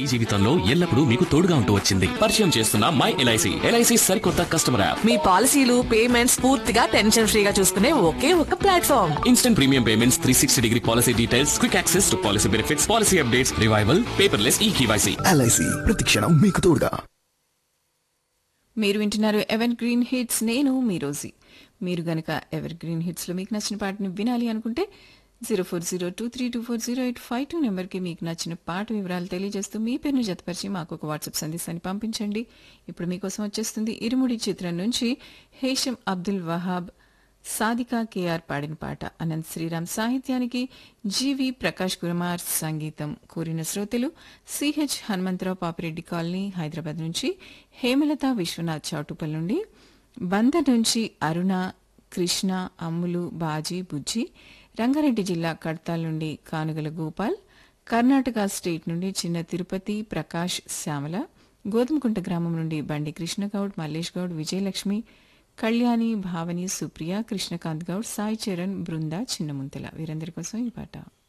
మీ జీవితంలో ఎల్లప్పుడూ మీకు తోడుగా ఉంటూ వచ్చింది పరిచయం చేస్తున్న మై ఎల్ఐసి ఎల్ఐసి సరికొత్త కస్టమర్ యాప్ మీ పాలసీలు పేమెంట్స్ పూర్తిగా టెన్షన్ ఫ్రీగా చూసుకునే ఒకే ఒక platform instant premium payments three sixty degree policy details quick access to policy benefits policy updates revival paperless e KYC LIC ప్రతిక్షణం మీకు తోడుగా మీరు వింటున్నారు ఎవర్ గ్రీన్ హిట్స్ నేను మీ రోజీ మీరు గనక ఎవర్ గ్రీన్ హిట్స్ లో మీకు నచ్చిన పాటని వినాలి అనుకుంటే zero four zero two three two four zero eight five two నెంబర్కి మీకు నచ్చిన పాట వివరాలు తెలియజేస్తూ మీ పేరును జతపరిచి మాకు ఒక వాట్సాప్ సందేశాన్ని పంపించండి ఇప్పుడు మీకోసం వచ్చేస్తుంది ఇరుముడి చిత్రం నుంచి హేషం అబ్దుల్ వహాబ్ సాదికా కేఆర్ పాడిన పాట అనంత్ శ్రీరామ్ సాహిత్యానికి జీవి ప్రకాష్ కుమార్ సంగీతం కూరిన శ్రోతలు సిహెచ్ హనుమంతరావు పాపిరెడ్డి కాలనీ హైదరాబాద్ నుంచి హేమలత విశ్వనాథ్ చౌటుపల్ నుండి బందర్ నుంచి అరుణ కృష్ణ అమ్ములు బాజీ బుజ్జి రంగారెడ్డి జిల్లా కడ్తాల్ నుండి కానుగల గోపాల్ కర్ణాటక స్టేట్ నుండి చిన్న తిరుపతి ప్రకాష్ శ్యామల గోధుమకుంట గ్రామం నుండి బండి కృష్ణగౌడ్ మల్లేష్ గౌడ్ విజయలక్ష్మి కళ్యాణి భావని సుప్రియ కృష్ణకాంత్ గౌడ్ సాయి చరణ్ బృంద చిన్నముంతల వీరందరి కోసం ఈ పాట